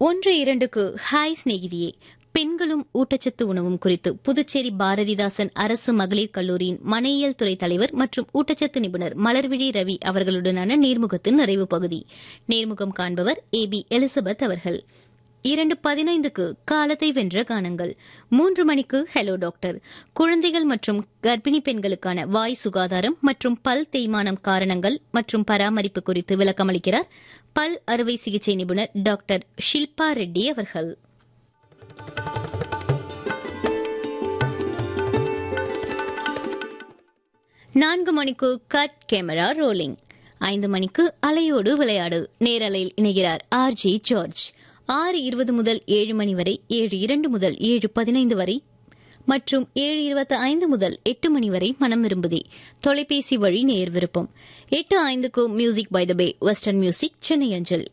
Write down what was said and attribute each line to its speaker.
Speaker 1: ஒன்று இரண்டுக்கு ஹாய் சிநேகிதியே பெண்களும் ஊட்டச்சத்து உணவும் குறித்து புதுச்சேரி பாரதிதாசன் அரசு மகளிர் கல்லூரியின் மனையியல் துறை தலைவர் மற்றும் ஊட்டச்சத்து நிபுணர் மலர்விழி ரவி அவர்களுடனான நேர்முகத்தின் நிறைவு பகுதி நேர்முகம் காண்பவர் ஏ பி எலிசபெத் அவர்கள் இரண்டு பதினைந்துக்கு காலத்தை வென்ற கானங்கள் மூன்று மணிக்கு ஹலோ டாக்டர் குழந்தைகள் மற்றும் கர்ப்பிணி பெண்களுக்கான வாய் சுகாதாரம் மற்றும் பல் தேய்மானம் காரணங்கள் மற்றும் பராமரிப்பு குறித்து விளக்கமளிக்கிறார் பல் அறுவை சிகிச்சை நிபுணர் டாக்டர் ஷில்பா ரெட்டி அவர்கள் நான்கு மணிக்கு கட் கேமரா ரோலிங் ஐந்து மணிக்கு அலையோடு விளையாடு நேரலையில் இணைகிறார் ஆர் ஜி ஜார்ஜ் ஆறு இருபது முதல் ஏழு மணி வரை ஏழு இரண்டு முதல் ஏழு பதினைந்து வரை மற்றும் ஏழு இருபத்தி ஐந்து முதல் எட்டு மணி வரை மனம் விரும்புதே தொலைபேசி வழி நேர் விருப்பம் எட்டு ஐந்துக்கு music by the bay western music Chennai அஞ்சல்